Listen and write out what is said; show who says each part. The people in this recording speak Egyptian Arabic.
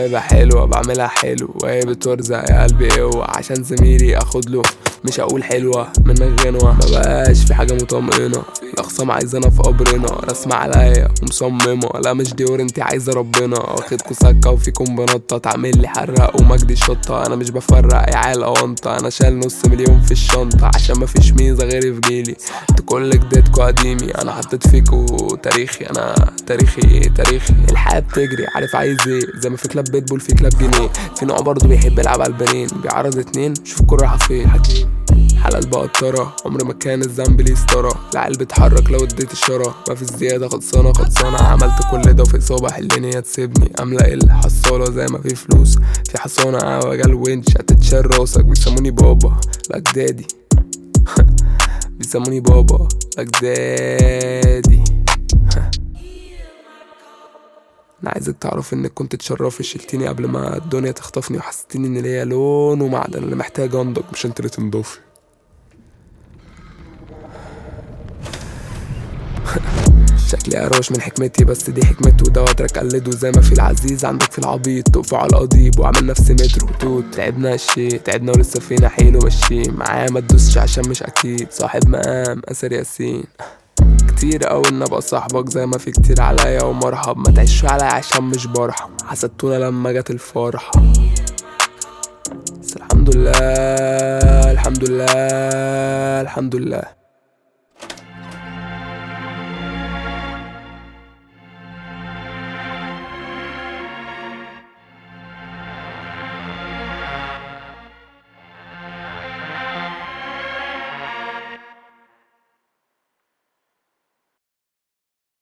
Speaker 1: سايبها حلوة بعملها حلو وهي بترزق يا قلبي قوة عشان زميلي اخد له مش هقول حلوة من غنوة مبقاش في حاجة مطمئنة الأخصام عايزانا في قبرنا رسمة عليا ومصممة لا مش ديور انتي عايزة ربنا واخدكوا سكة وفيكم بنطة تعمل لي حرق ومجدي شطة أنا مش بفرق يا عيال أونطة أنا شايل نص مليون في الشنطة عشان مفيش ميزة غيري في جيلي انتوا كل جديدكوا قديمي أنا حطيت فيكوا تاريخي أنا تاريخي ايه تاريخي الحياة بتجري عارف عايز ايه زي ما في كلاب بيتبول في كلاب جنيه في نوع برضه بيحب يلعب على البنين بيعرض اتنين شوف الكورة رايحة فين حكيم حلال بقطرة عمر ما كان الذنب ليه ستارة العيال بتحرك لو اديت اشارة ما في زيادة خلصانة خلصانة عملت كل ده وفي اصابة حلني يا تسيبني املأ الحصالة زي ما في فلوس في حصانة قهوة جال ونش هتتشال راسك بيسموني بابا لك دادي بيسموني بابا لك دادي انا عايزك تعرف انك كنت تشرفي شلتيني قبل ما الدنيا تخطفني وحسستيني ان ليا لون ومعدن اللي محتاج انضج مش انت اللي تنضفي شكلي اروش من حكمتي بس دي حكمته ودوت قلده زي ما في العزيز عندك في العبيط تقف على القضيب وعامل نفسي مترو توت تعبنا الشي تعبنا ولسه فينا حيل وماشيين معايا ما تدوسش عشان مش اكيد صاحب مقام اثر ياسين كتير اوي ان ابقى صاحبك زي ما في كتير عليا ومرحب ما تعيش عليا عشان مش برحم حسدتونا لما جت الفرحة بس الحمد لله الحمد لله الحمد لله